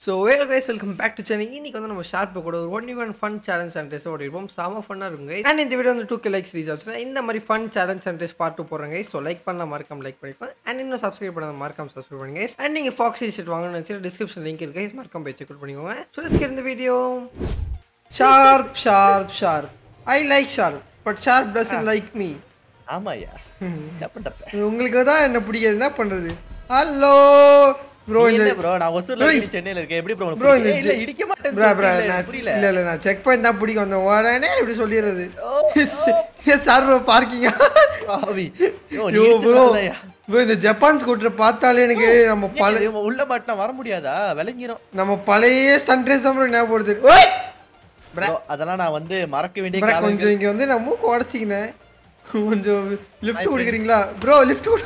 So well guys welcome back to Chennai இன்னைக்கு வந்து நம்ம ஷார்ப்பை கூட ஒரு one one fun challenge and test ஓடிருப்போம் செம ஃபன்னாக இருக்கும் guys. அண்ட் இந்த வீடியோ வந்து டூ கே லைக்ஸ் ரீச் ஆச்சுன்னா இந்த மாதிரி fun challenge and test part two போடுறேங்க ஸோ லைக் பண்ணலாம் மறக்காம லைக் பண்ணிக்கலாம் அண்ட் இன்னும் சப்ஸ்கிரைப் பண்ணாத மறக்காம சப்ஸ்கிரைப் பண்ணுங்க guys. அண்ட் நீங்கள் ஃபாக்ஸ் ஷர்ட் வாங்கணும்னு நினச்சி டிஸ்கிரிப்ஷன் லிங்க் இருக்கு guys. மறக்காம போய் செக் பண்ணிக்கோங்க ஸோ லெட்ஸ் கெட் இந்த video Sharp Sharp Sharp I like Sharp but Sharp doesn't like me ஆமாய்யா என்ன பண்றது உங்களுக்கு தான் என்ன பிடிக்காது என்ன பண்ணுறது ஹலோ ப்ரோ நீ இந்த என்ன ப்ரோ நான் ஒசூர்ல Bro, இருக்கேன், நீ சென்னையில இருக்க எப்படி ப்ரோ ப்ரோ இந்த இல்ல இடிக்க மாட்டேன்னு ப்ரோ ப்ரோ சொல்றீங்களே, நான் புரியல இல்ல இல்ல நான் செக் பண்ணி தான் பிடிக்கும் அந்த உடனே இப்படி சொல்லிடுறது சார் ப்ரோ பார்க்கிங்க ஆவி யோ, நீ யோ ப்ரோ இடிச்சதாலயா? ப்ரோ இந்த ஜப்பான் ஸ்கூட்டரை பார்த்தாலே எனக்கு நம்ம ஏன் பல இது உள்ள மாட்டினா வர முடியாதா விளங்கிரும் நம்ம பழைய ஸ்டன்ட்ரேஸ் தான் ப்ரோ ஞாபகப்படுது ஓய் Bro, அதெல்லாம் நான் வந்து மறக்க வேண்டிய ப்ரோ காலங்கள் கொஞ்சம் இங்க வந்து நான் மூக்கு உடச்சிக்கினேன் கொஞ்சம் லிஃப்ட் கொடுக்குறீங்களா ப்ரோ லிஃப்ட் கொடு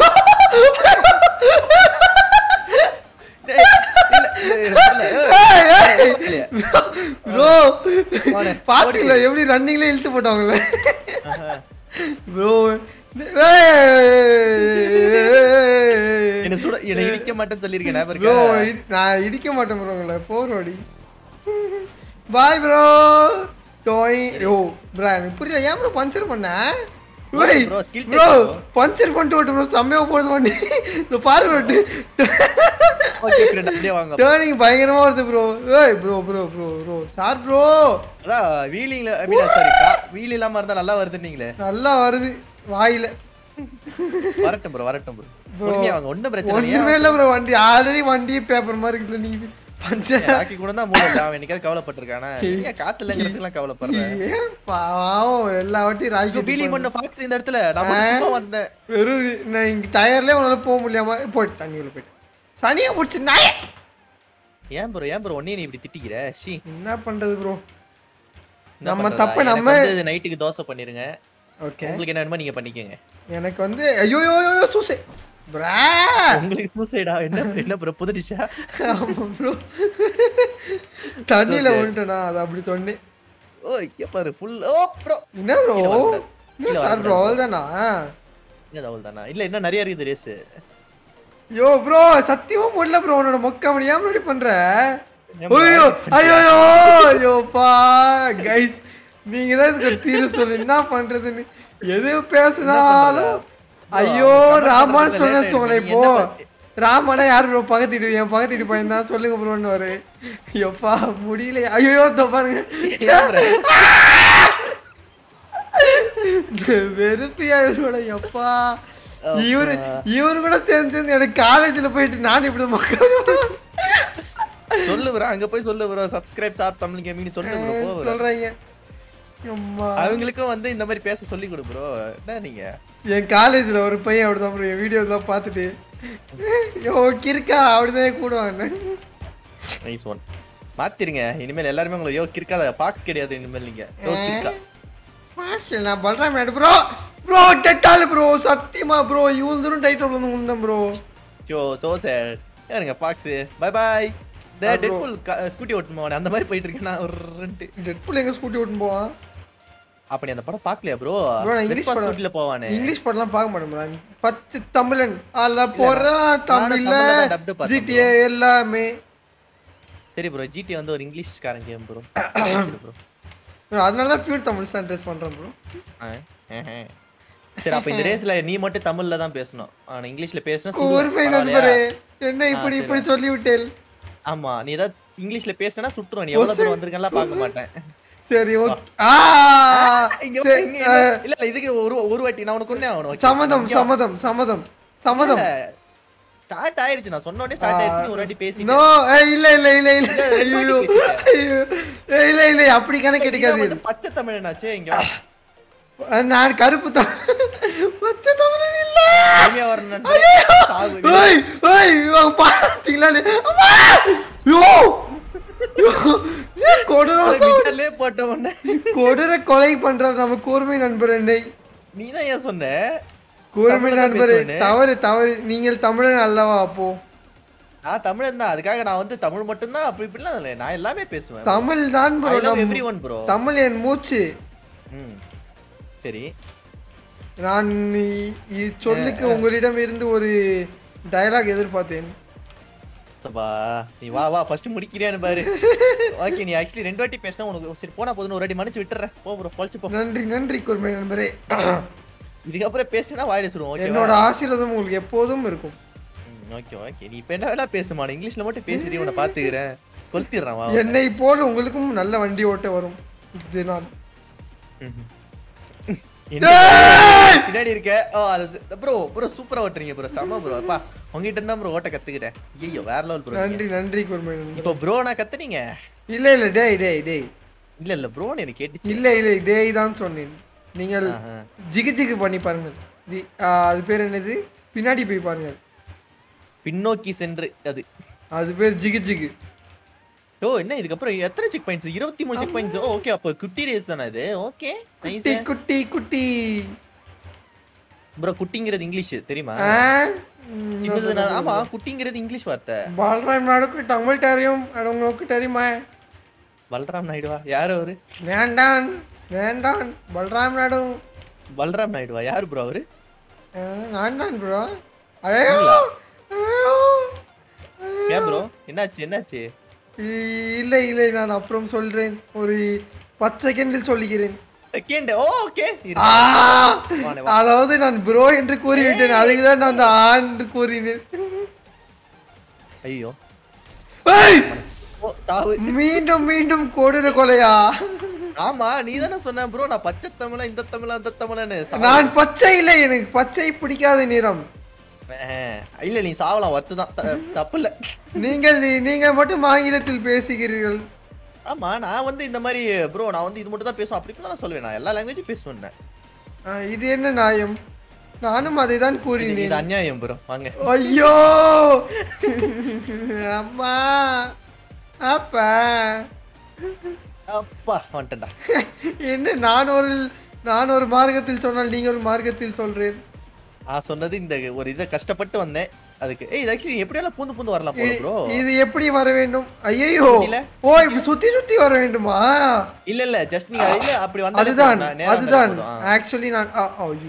டேய், இல்ல, இல்ல, இல்ல, இல்ல, ஏய், இல்ல. ப்ரோ போனே, பாத்தீங்களா எப்படி ரன்னிங்ல இழுத்து போட்டாங்களே ப்ரோ என்ன சுட என்ன இடிக்க மாட்டேன்னு சொல்லியிருக்கேன் ஞாபகம் ப்ரோ இருக்கா? நான் இடிக்க மாட்டேன் ப்ரோ உங்களை போர் ஓடி பாய் ப்ரோ டோய் யோ ப்ரோ எனக்கு புரியல ஏன் ப்ரோ பஞ்சர் பண்ண ஓய் bro, skill test bro bro. Puncture பண்ணிட்டு ஓட்டு ப்ரோ செம்மையா போடுது வண்டி இந்த பாரு ஓட்டு Okay, friend, அப்படியே வாங்க டேர்னிங் பயங்கரமா வருது ப்ரோ ஏய் bro bro bro bro sir bro அதான் வீலிங்ல ஐ மீன் சாரி வீல் இல்லாம இருந்தா நல்லா வருதுன்னீங்களே நல்லா வருது வாயில வரட்டும் ப்ரோ வரட்டும் ப்ரோ பொறுமையா வாங்க ஒண்ணும் பிரச்சனை ஒண்ணுமே இல்லையா இல்லை ப்ரோ வண்டி ஆல்ரெடி வண்டி பேப்பர் மாதிரி இருக்குல்ல நீ பஞ்சர் ஆக்கி கூட தான் மூணு அவன் என்னைக்காவது கவலைப்பட்டிருக்கானா நீங்க காத்துலங்கிறதுக்குலாம் கவலைப்படுறேன் ஏன் பாவம் எல்லா வாட்டியும் ராக்கி வீலிங் பண்ண ஃபாக்ஸ் இந்த இடத்துல நான் மட்டும் சும்மா வந்தேன் வெறும் நான் இங்க டயர்லேயே உன்னால போக முடியாம போயிட்டு தண்ணிக்குள்ள போயிட்டு சனியா பிடிச்சி நாய ஏன் ப்ரோ ஏன் ப்ரோ ஒன்னே நீ இப்படி திட்டிக்கிற ஷி என்ன பண்றது ப்ரோ என்ன நம்ம பண்றதா? தப்ப எனக்கு நம்ம- வந்து நைட்டுக்கு தோசை பண்ணிருங்க ஓகே உங்களுக்கு என்ன வேணுமோ நீங்க பண்ணிக்கங்க எனக்கு வந்து ஐயோ யோ யோ சூசே பிரா உங்களுக்கு சூசைடா என்ன என்ன ப்ரோ புது டிஷ்ஷா ஆமா ப்ரோ தண்ணியில விழுட்டேனா அது அப்படி சொன்னேன் ஓ இங்க பாரு ஃபுல் ஓ ப்ரோ என்ன ப்ரோ கீழே வரக்கூடாது. என்ன கீழே சார் ப்ரோ அவ்வளோதானா இது அவள் தானா இல்ல இன்னும் நிறைய இருக்குது ரேஸ் யோ ப்ரோ சத்தியமா முடியல ப்ரோ உன்னோட மொக்க அப்படி ஏன் இப்படி பண்ற ஏன் bro? ஐயோ ஐயோ ஐயோப்பா கைஸ் நீங்க தான் இதுக்கு தீர்வு சொல்லு என்ன பண்றதுன்னு எது பேசினாலும் ஐயோ comment ராமான்னு பண்றதுல சொன்ன late சொன்னேன் ஆயிடுச்சு. இப்போ நீங்க என்ன பார்த்து- ராமனா யார் ப்ரோ பக்கத்து வீடு என் பக்கத்து வீடு பையன் தான் சொல்லுங்க ப்ரோன்னு வரு ஐயோப்பா முடியல ஐயோ இதோ பாருங்க ஏன் bro? வெறுப்பியா இவரோட எப்பா இவரு இவரு கூட சேர்ந்து சேர்ந்து எனக்கு காலேஜ்ல போயிட்டு நான் இப்படி மக்கள் சொல்லு ப்ரோ அங்க போய் சொல்லு bro subscribe sir Tamil gaming சொல்லு ப்ரோ போ bro. சொல்றாங்க அம்மா அவங்களுக்கும் வந்து இந்த மாதிரி பேச சொல்லி கொடு ப்ரோ என்ன நீங்க என் காலேஜ்ல ஒரு பையன் அப்படிதான் ப்ரோ என் வீடியோ எல்லாம் பார்த்துட்டு யோ கிறுக்கா அப்படிதான் கூடுவாங்க நைஸ் ஒன் மாத்திருங்க இனிமேல் எல்லாருமே உங்களை யோ கிறுக்காத ஃபாக்ஸ் கிடையாது இனிமேல் நீங்க யோ கிறுக்கா மாஷல் நான் பல்றாம் madam bro bro Dettol bro சத்தியமா ப்ரோ இவ்வளோ தூரம் டைட்டில் வந்து உண்டேன் ப்ரோ யோ சோ சேட் ஏறுங்க ஃபாக்ஸ் பை பாய் இந்த டெட்புல் ஸ்கூட்டி ஓட்டுமா அந்த மாதிரி போயிட்டு இருக்கேன் நான் ஒரு ரெண்டு டெட்புல் எங்க ஸ்கூட்டி ஓட்டுன்னு போவான் அப்ப நீ அந்த படம் பார்க்கலையா ப்ரோ Bro, நான் இங்கிலீஷ் படம் ஸ்கூட்டில போவானே இங்கிலீஷ் படம்லாம் பார்க்க மாட்டேன் bro. பத்து தமிழன் அல்ல போறான் தமிழ்ல தமிழ்ல தான் dubbed பார்த்தேன் ஜிடிஏ எல்லாமே சரி ப்ரோ ஜிடி வந்து ஒரு இங்கிலீஷ்காரன் கேம் ப்ரோ ப்ரோ Bro, அதனால தான் பியூர் தமிழ் தான் ட்ரெஸ் பண்றேன் ப்ரோ சரி அப்ப இந்த ரேஸ்ல நீ மட்டும் தமிழ்ல தான் பேசணும் ஆனா இங்கிலீஷ்ல பேசினா ஒருமை நண்பரே என்ன இப்படி இப்படி சொல்லி விட்டேன் ஆமா நீ ஏதாவது இங்கிலீஷ்ல பேசினா சுட்டுருவேன் நீ எவ்வளவு தூரம் வந்திருக்கேன்லாம் பார்க்க மாட்டேன் சரி ஓகே ஆ இங்க சரி, இங்க ஆ, இல்ல இல்ல இதுக்கு ஒரு ஒரு வாட்டி நான் உனக்கு ஒண்ணே ஆகணும் சம்மதம் சம்மதம் சம்மதம் சம்மதம் ஸ்டார்ட் ஆயிருச்சு நான் சொன்ன உடனே ஸ்டார்ட் ஆயிருச்சு நீ ஒரு வாட்டி பேசி நோ இல்ல இல்ல இல்ல இல்ல ஐயோ ஐயோ ஏய், இல்ல இல்ல அப்படி கணக்கு கிடைக்காது வந்து பச்சை தமிழனாச்சே இங்க வா. நான் கருப்பு தான் பச்சை தமிழன் இல்ல பொறுமையா வரணும் சாவு ஏய் ஏய் இவன் பாத்தீங்களா நீ? அம்மா! யோ யோ, ஏன் கொடூர சவுண்ட் கிட்டலே போட்ட உடனே கொடூர கொலை பண்றார் நம்ம கூர்மை நண்பர் என்னை நீ தான் ஏன் சொன்ன கூர்மை தமிழ்ல தான் நண்பரே பேசுவேனே. தவறு தவறு நீங்கள் தமிழன் அல்லவா அப்போ நான் தமிழன் தான் அதுக்காக நான் வந்து தமிழ் மட்டும்தான் அப்படி இப்படிலாம் இல்லை நான் எல்லாமே பேசுவேன் தமிழ் தான் I bro love everyone bro Tamil என் மூச்சு ம் சரி நான் இ- இ- சொல்லுக்கு உங்களிடம் இருந்து ஒரு டயலாக் எதிர்பார்த்தேன் சபா நீ வா வா ஃபர்ஸ்ட் முடிக்கிறியான்னு பாரு ஓகே நீ ஆக்சுவலி ரெண்டு வாட்டி பேசினா உனக்கு சரி போனா போதுன்னு ஒரு வாட்டி மன்னிச்சு விட்டுறேன் போ ப்ரோ பொழிச்சு போ நன்றி நன்றி கூர்மை நண்பரே இதுக்கப்புறம் பேசினா வாயில சுடுவோம் ஓகே என்னோட ஆசீர்வாதம் உங்களுக்கு எப்போதும் இருக்கும் ஓகே ஓகே நீ இப்ப என்ன வேணா பேசுமா இங்கிலீஷ்ல மட்டும் பேசிட்டு உன்னை பாத்துக்கிறேன் கொளுத்திடுறான் வா என்னை போல் உங்களுக்கும் நல்ல வண்டி ஓட்ட வரும் இது நான் என்ன பின்னாடி இருக்க ஓ அது ப்ரோ ப்ரோ சூப்பரா ஓட்டுறீங்க ப்ரோ செம ப்ரோ அப்பா உங்ககிட்ட இருந்தா ப்ரோ ஓட்ட கத்துக்கிட்டேன் ஐயோ வேற லெவல் ப்ரோ நன்றி நன்றி கூர்மை நண்பரே இப்போ ப்ரோ நான் கத்துனீங்க இல்ல இல்ல டேய் டேய் டேய் இல்ல இல்ல ப்ரோ எனக்கு கேட்டுச்சு இல்ல இல்ல டேய் தான் சொன்னேன் நீங்கள் ஆஹா. ஜிகு ஜிகு பண்ணி பாருங்கள் தி- ஆ, அது பேர் என்னது பின்னாடி போய் பாருங்கள் பின்னோக்கி சென்று அது அது பேர் ஜிகு ஜிகு ஓ என்ன இதுக்கப்புறம் எத்தனை செக் பாயிண்ட்ஸ் இருபத்தி மூணு செக் பாயிண்ட்ஸ் ஓகே அப்போ குட்டி ரேஸ் தானே இது ஓகே நைஸ் குட்டி குட்டி குட்டி ப்ரோ குட்டிங்கிறது இங்கிலீஷ் தெரியுமா ஆ? ம், சின்னது நான்- ஆமா குட்டிங்கிறது இங்கிலீஷ் வார்த்தை பாலராம் நாடுக்கு தமிழ் தெரியும் அது உங்களுக்கு தெரியுமா பல்ராம் நாயுடுவா யார் அவரு வேண்டான் வேண்டான் பலராம் நாடு பல்ராம் நாயுடுவா யார் ப்ரோ அவரு ஆ, நான் தான் ப்ரோ ஐயோ ஐயோ. ஏன் ப்ரோ என்னாச்சு என்னாச்சு இ- இல்லை இல்லை நான் அப்புறம் சொல்றேன் ஒரு பத்து செகண்டில் சொல்லுகிறேன் செகண்ட் ஓகே ஆ! வாணே, அதாவது நான் ப்ரோ என்று கூறிவிட்டேன் அதுக்கு தான் நான் அந்த ஆ என்று கூறினேன் ஐயோ ஏய்! ஓ சாவு மீண்டும் மீண்டும் கொடூர கொலையா ஆமா நீ தானே சொன்ன ப்ரோ நான் பச்சை தமிழா இந்த தமிழா அந்த தமிழன்னு சாவு. நான் பச்சை இல்லை எனக்கு பச்சை பிடிக்காத நிறம் அஹ், இல்ல நீ சாவலாம் வர்த்து தான் த- தப்பு இல்ல நீங்கள் நீங்கள் மட்டும் ஆங்கிலத்தில் பேசுகிறீர்கள் ஆமா நான் வந்து இந்த மாதிரி ப்ரோ நான் வந்து இது மட்டும் தான் பேசுவேன் அப்படி நான் சொல்லுவேன் நான் எல்லா லாங்குவேஜும் பேசுவேன் ஆ, இது என்ன நியாயம் நானும் அதை தான் இது கூறினேன் இது அநியாயம் ப்ரோ வாங்க ஐயோ அம்மா அப்பா அப்பா வந்துட்டேன்டா என்ன நான் ஒரு நான் ஒரு மார்க்கத்தில் சொன்னால் நீங்க ஒரு மார்க்கத்தில் சொல்றேன் நான் சொன்னது இந்த ஒரு இதை கஷ்டப்பட்டு வந்தேன் அதுக்கு ஏய் இது ஆக்சுவலி எப்படியெல்லாம் பூந்து பூந்து வரலாம் போல ப்ரோ இது எப்படி வர வேண்டும் ஐயோ இல்ல. ஓ இப்படி சுத்தி சுத்தி வர வேண்டுமா இல்ல இல்ல ஜஸ்ட் நீங்க இல்ல அப்படி வந்தாலே அதுதான் போதும், நான் நேரா வந்தாலே அதுதான் போதும். ஆ. ஆக்சுவலி நான் ஆ, ஐயோ.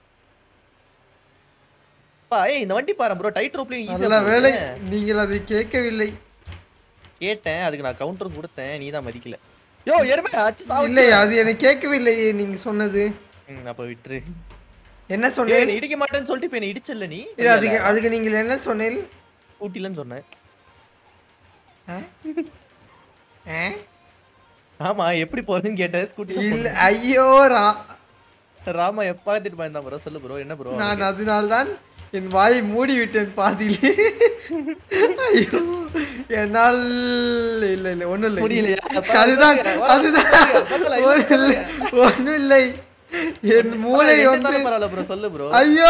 அப்பா, ஏய் இந்த வண்டி பாரு ப்ரோ டைட் ரோப்லயும் நல்ல வேலை ஈஸியா நீங்கள் அதை கேட்கவில்லை கேட்டேன் அதுக்கு நான் கவுண்டர் கொடுத்தேன் நீ தான் மதிக்கல யோ எருமை அடிச்சு சாவு இல்லை அது எனக்கு கேட்கவில்லையே நீங்க சொன்னது ம், அப்ப விட்டுரு என்ன ஏய், சொன்னேன் நீ இடிக்க மாட்டேன்னு சொல்லிட்டு இப்ப நீ இடிச்சல்ல நீ இல்ல, அதுக்கு அதுக்கு நீங்கள் என்ன சொன்னீங்க ஊட்டிலன்னு சொன்னேன் ஆ? ஆ? ஆமா எப்படி போறதுன்னு கேட்டேன் ஸ்கூட்டி இல்ல ஐயோ ரா ராமா எப்ப பாத்துட்டு பயந்தான் ப்ரோ சொல்லு ப்ரோ என்ன ப்ரோ நான் அதனால்தான் என் வாயை மூடி விட்டேன் பாதியிலே ஐயோ என்னால் இல்ல இல்ல ஒண்ணும் இல்லை முடியலையா? அதுதான் பரவாயில்ல, அதுதான் பரவாயில்ல, ஒண்ணும் இல்லை ஒண்ணும் இல்லை என் மூளை வந்து பரவாயில்ல ப்ரோ சொல்லு ப்ரோ ஐயோ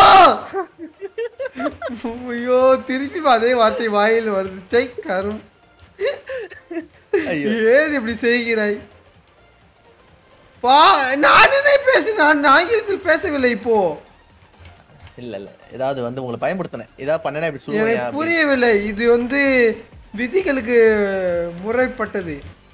ஐயோ திருப்பி அதே வார்த்தை வாயில் வருது சை கரும் ஐயோ ஏன் இப்படி செய்கிறாய் பா நான் என்ன பேச நான் ஆங்கிலத்தில் பேசவில்லை இப்போ இல்ல இல்ல ஏதாவது வந்து உங்களை பயன்படுத்தினேன் ஏதாவது பண்ணனா இப்படி சொல்லுவேன் எனக்கு புரியவில்லை இது வந்து விதிகளுக்கு முறைப்பட்டது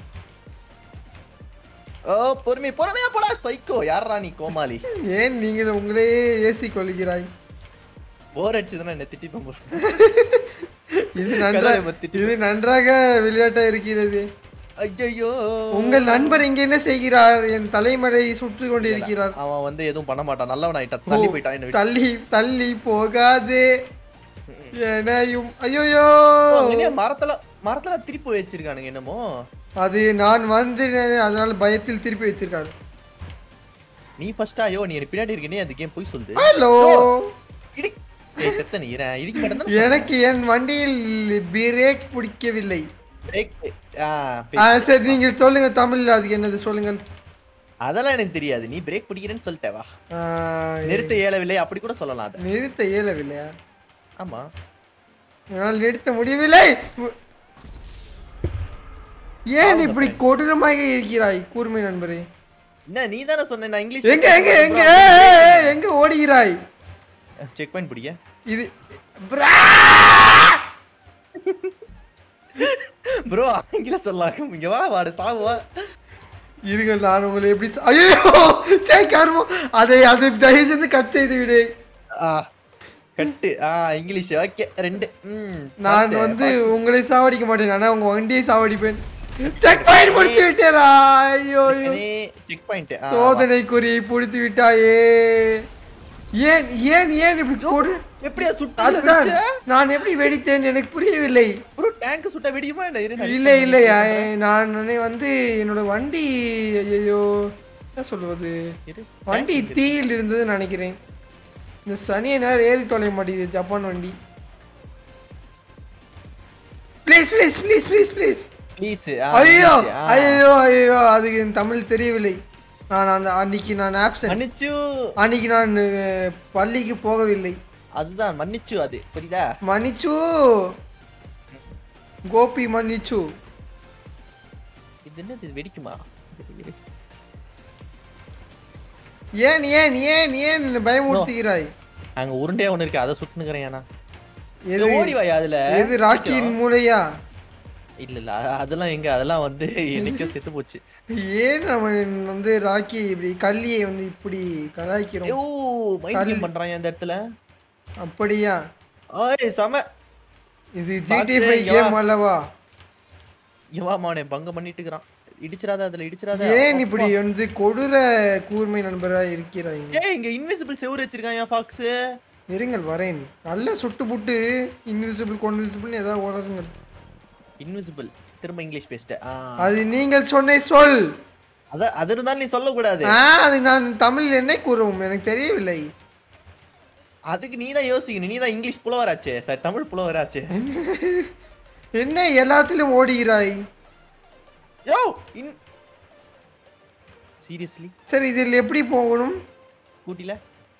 ஓ பொறுமை பொறுமையா போடா சைக்கோ யாரா நீ கோமாளி ஏன் நீங்கள் உங்களே ஏசி கொள்கிறாய் போர் அடிச்சதுன்னா என்ன திட்டிப்பேன் bro. இது கதவை நன்றாக பத்திட்டு. இது நன்றாக விளையாட்டா இருக்கிறது ஐயையோ உங்கள் நண்பர் இங்க என்ன செய்கிறார் என் தலைமலை சுற்றி கொண்டிருக்கிறார் அவன் வந்து எதுவும் பண்ண மாட்டான் நல்லவன் ஆயிட்டா தள்ளி போயிட்டான் என்ன விட்டு. தள்ளி தள்ளி போகாதே எனையும் ஐயோயோ அங்கேயே மரத்துல மரத்துல திருப்பி வச்சிருக்கானுங்க என்னமோ அது நான் வந்து அதனால பயத்தில் திருப்பி வச்சிருக்காரு நீ ஃபர்ஸ்டா ஐயோ நீ எனக்கு பின்னாடி இருக்கே அந்த கேம் போய் சொல்லுது ஹலோ இடி ஏய் செத்த நீ இறேன் இடிக்க மாட்டேன் எனக்கு என் வண்டியில் பிரேக் பிடிக்கவில்லை பிரேக் ஆ பே- ஆ, சரி நீங்கள் சொல்லுங்க தமிழ்ல அதுக்கு என்னது சொல்லுங்கள் அதெல்லாம் எனக்கு தெரியாது நீ பிரேக் பிடிக்கிறேன்னு சொல்லிட்ட வா ஆ, நிறுத்த இயலவில்லை அப்படி கூட சொல்லலாம் அதை நிறுத்த இயலவில்லையா ஆமா என்னால் நிறுத்த முடியவில்லை உ- ஏன் இப்படி கொடூரமாக இருக்கிறாய் கூர்மை நண்பரே என்ன நீ தானே சொன்ன நான் இங்கிலீஷ் எங்க எங்க எங்க ஏய், ஏய், எங்க ஓடுகிறாய் செக் பாயிண்ட் பிடிக்க இது பிரா! ப்ரோ ஆங்கிலம் சொல்லலாம் இங்க வா வாடு சாவு வா இருங்கள் நான் உங்களை எப்படி ச- ஐயோ சே கர்மம் அதை அதை தயவு செஞ்சு கட் செய்து விடு ஆ கட்டு ஆ இங்கிலீஷ் ஓகே ரெண்டு ம் நான் பார்த்தேன், வந்து பார்த்தேன். உங்களை சாவடிக்க மாட்டேன் ஆனா உங்க வண்டியை சாவடிப்பேன் செக் பாயிண்ட் முடிச்சு விட்டேரா ஐயோ ஐயோ. கிருஷ்ணனே, செக் பாயிண்ட் சோதனை குறியை பிடித்து விட்டாயே ஏன் ஏன் ஏன் இப்படி கொடு எப்படியா சுட்டு அதுதான் நான் எப்படி வெடித்தேன் எனக்கு புரியவில்லை ப்ரோ டேங்க் சுட்டா வெடியுமா என்ன இரு, நான் இல்லை இல்லை ஐ- நான் நானே வந்து என்னோட வண்டி ஐயோ என்ன சொல்வது இரு. வண்டி தீயில் இருந்தது நினைக்கிறேன் இந்த சனியை நேரம் ஏறி தொலைய மாட்டேங்குது ஜப்பான் வண்டி please please please please please please ஐயோ ஐயோ ஐயோ அதுக்கு என் தமிழ் தெரியவில்லை நான் அந்த அன்னைக்கு நான் ஆப்சன்ட் மன்னிச்சு அன்னைக்கு நான் அஹ், பள்ளிக்கு போகவில்லை அதுதான் மன்னிச்சு அது புரியுதா மன்னிச்சு கோபி மன்னிச்சு இது என்னது இது வெடிக்குமா இரு. ஏன் ஏன் ஏன் ஏன் என்னை பயமுறுத்துகிறாய் அங்க உருண்டையா ஒண்ணு இருக்கு அதை சுட்டுனுக்கிறேன் ஏன்னா எது ஓடி வாயா அதுல எது ராக்கியின் மூளையா இல்ல இல்ல அ- அதெல்லாம் எங்க அதெல்லாம் வந்து என்னைக்கோ செத்து போச்சு ஏன் நம்ம வந்து ராக்கி இப்படி கல்லியை வந்து இப்படி கலாய்க்கிறோம் ஐயோ மைண்ட் கேம் பண்றான் இந்த இடத்துல அப்படியா ஓய் செம இது பாத்து, ஜிடி ஃபைவ் இங்க கேம் வா. அல்லவா எவா மாவனே பங்கம் பண்ணிட்டு இருக்கிறான் இடிச்சிராத அதுல இடிச்சிராத ஏன் இப்படி வந்து கொடூர கூர்மை நண்பராக இருக்கிறாய் ஏய் இங்க இன்விசிபிள் செவுரு வச்சிருக்கான் என் ஃபாக்ஸ் இருங்கள் வரேன் நல்லா சுட்டு புட்டு இன்விசிபிள் கொன்விசிபிள்னு ஏதாவது உணருங்கள் இன்விசிபிள் திரும்ப இங்கிலீஷ் பேசிட்ட ஆ அது நீங்கள் சொன்ன சொல் அத அது இருந்தாலும் நீ சொல்லக்கூடாது ஆ அது நான் தமிழ் என்ன கூறுவோம் எனக்கு தெரியவில்லை அதுக்கு நீ தான் யோசிக்கணும் நீ தான் இங்கிலீஷ் புலவராச்சே சார் தமிழ் புலவராச்சே என்ன எல்லாத்திலும் ஓடுகிறாய் யோ இன் சீரியஸ்லி சரி இதில் எப்படி போகணும் கூட்டில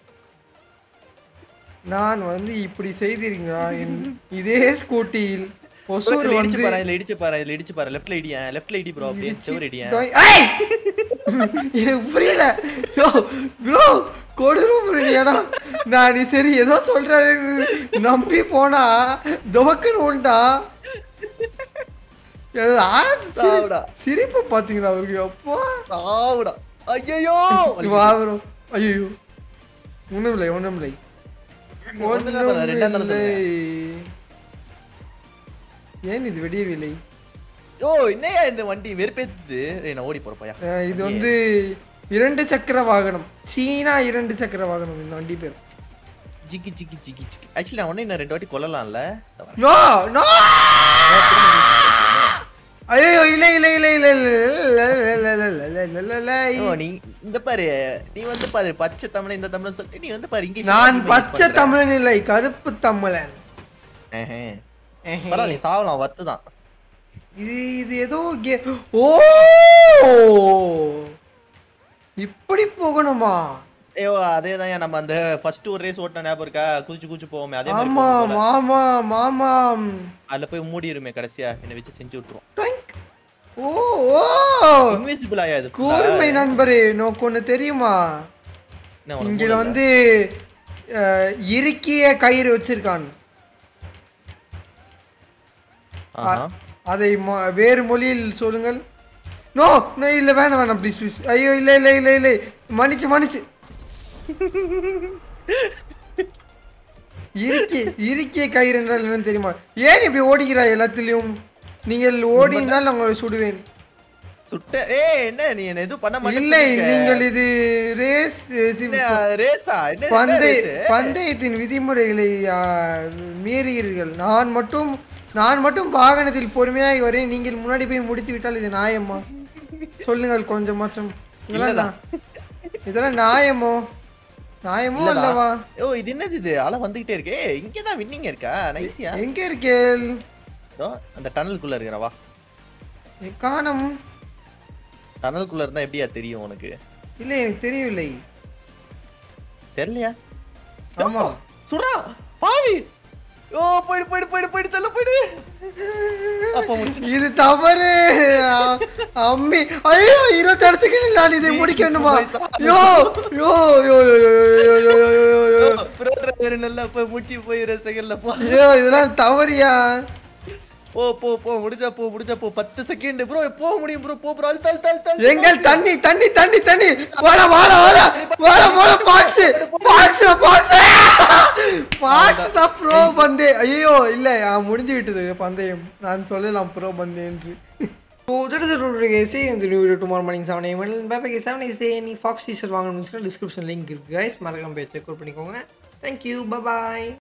நான் வந்து இப்படி செய்திருக்கிறேன் இதே ஸ்கூட்டியில் ஒசூர் இதுல இடிச்சு வந்து பாரு இதுல இடிச்சு பாரு இதுல இடிச்சு பாரு லெஃப்ட்ல இடியா லெஃப்ட்ல இடி ப்ரோ அப்படியே செவுரு இடியா டோய்- ஏய்! எனக்கு புரியல யோ ப்ரோ கொடூரம் புரியலையாடா நான் நீ சரி ஏதோ சொல்றேன்னு நம்பி போனா துவக்குன்னு உண்டா ஏதோ ஆனந்த் சிரி- சாவுடா. சிரிப்பு பாத்தீங்களா அவருக்கு அப்பா ஆவுடா ஐயோ வா ப்ரோ ஐயோ ஒண்ணும் இல்லை ஒண்ணும் இல்லை ஒண்ணும் இல்ல பாரு, ரெண்டாம் தடவை ஒண்ணும் இல்லை. ஏன் இது வெடியவில்லை யோ என்னையா இந்த வண்டி வெறுப்பேத்துது ஏய், நான் ஓடி போறப்பயா அஹ் இது வந்து இரண்டு சக்கர வாகனம் சீனா இரண்டு சக்கர வாகனம் இந்த வண்டி பேர் ஜிக்கி ஜிக்கி ஜிக்கி ஜிக்கி ஆக்சுவலி நான் உடனே இன்னும் ரெண்டு வாட்டி கொல்லலாம்ல இந்த வரேன். நோ நோ ஐயோ இல்லை இல்லை இல்லை இல்லை இல்லை இல்லை இல்லை இல்லை இல்லை இல்லை இல்லை இல்லை ஓ, நீ இந்த பாரு நீ வந்து பாரு பச்சை தமிழ் இந்த தமிழ் சொல்லிட்டு நீ வந்து பாரு இங்கிலீஷ் நான் அதிகமா use பச்சை பண்ற. தமிழன் இல்லை கருப்பு தமிழன் ஆஹா. பரவாயில்ல நீ சாவலாம் வர்த்து தான் இது இது ஏதோ கே ஓ இப்படி போகணுமா ஐயோ அதே தான் நம்ம அந்த ஃபர்ஸ்ட் ஒரு ரேஸ் ஓட்டின ஞாபகம் இருக்கா குதிச்சு குதிச்சு போவோமே அதே மாதிரி ஆமா போகும் போல. மாமா மாமாம் அதுல போய் மூடிருமே கடைசியா என்னை வச்சு செஞ்சு விட்டுரும் டொink. ஓ ஓ இன்விசிபிள் ஆயா இது full-ஆ? கூர்மை நண்பரே நோக்கு ஒன்று தெரியுமா என்ன உனக்கு இங்க மூளை வந்து அஹ், இறுக்கிய கயிறு வச்சிருக்கான் இல்ல? ஆஹா. அதை மொ- வேறு மொழியில் சொல்லுங்கள் நோ நோ இல்லை வேணாம் வேணாம் ப்ளீஸ் ப்ளீஸ் ஐயோ இல்லை இல்லை இல்லை இல்லை மன்னிச்சு மன்னிச்சு இறுக்கி இறுக்கிய கயிறு என்றால் என்னன்னு தெரியுமா ஏன் இப்படி ஓடுகிறாய் எல்லாத்துலேயும் நீங்கள் ஓடினால் நான் உங்களை சுடுவேன் சுட்ட ஏய் என்ன நீ என்ன எதுவும் பண்ண மாட்டேன்னு இல்லை சொல்லிருக்க. நீங்கள் இது ரேஸ் என்ன, ரேஸா என்ன என்ன பந்தய ரேஸு? பந்தயத்தின் விதிமுறைகளை ஆ, மீறுகிறீர்கள் நான் மட்டும் நான் மட்டும் வாகனத்தில் பொறுமையாக வரேன் நீங்கள் முன்னாடி போய் முடித்து விட்டால் இது நியாயமா சொல்லுங்கள் கொஞ்சம் மாற்றம் இதெல்லாம் இல்லடா. நா- இதெல்லாம் நியாயமோ நியாயமோ இல்லடா. அல்லவா ஓ இது என்னது இது அலை வந்துகிட்டே இருக்கே இங்கே தான் வின்னிங் இருக்கா நைஸியா எங்க இருக்கேள் இதோ அந்த டனலுக்குள்ள இருக்கிற வா எ- காணோம் டனலுக்குள்ள இருந்தா எப்படியா தெரியும் உனக்கு இல்லை எனக்கு தெரியவில்லை தெரியலையா ஆமா சுடா பாவி ஓ போயிடு போயிடு போயிடு போயிடு சொல்ல போயிடு அப்ப முடிச்சு இது தவறு அ- அம்மி ஐயோ இருபத்தாறு செகண்ட் நான் இதை முடிக்க வேண்டுமா யோ யோ யோ யோ யோ யோ யோ யோ யோ யோ வேற நல்லா போய் முட்டி போயிரு செகண்ட்ல போ ஐயோ இதெல்லாம் தவறியா போ போ போ முடிஞ்சா போ முடிஞ்சா போ பத்து செகண்ட் ப்ரோ போக முடியும் ப்ரோ போ ப்ரோ அழுத்த அழுத்த அழுத்த எங்கள் தண்ணி தண்ணி தண்ணி தண்ணி வாட வாட வாட வாட வாட பாக்ஸ் பாக்ஸ் பாக்ஸ் பாக்ஸ் தான் ப்ரோ பந்தே ஐயோ இல்ல ஆ, முடிஞ்சு விட்டது பந்தயம் நான் சொல்லலாம் ப்ரோ பந்தே என்று ஸோ தட் இந்த video tomorrow morning seven AM பேப்பே செவன் இஸ் நீ ஃபாக்ஸ் டீஷர்ட் வாங்கணும்னு சொல்லி டிஸ்கிரிப்ஷன் லிங்க் இருக்கு கைஸ் மறக்காம போய் செக் அவுட் பண்ணிக்கோங்க தேங்க்யூ பாய்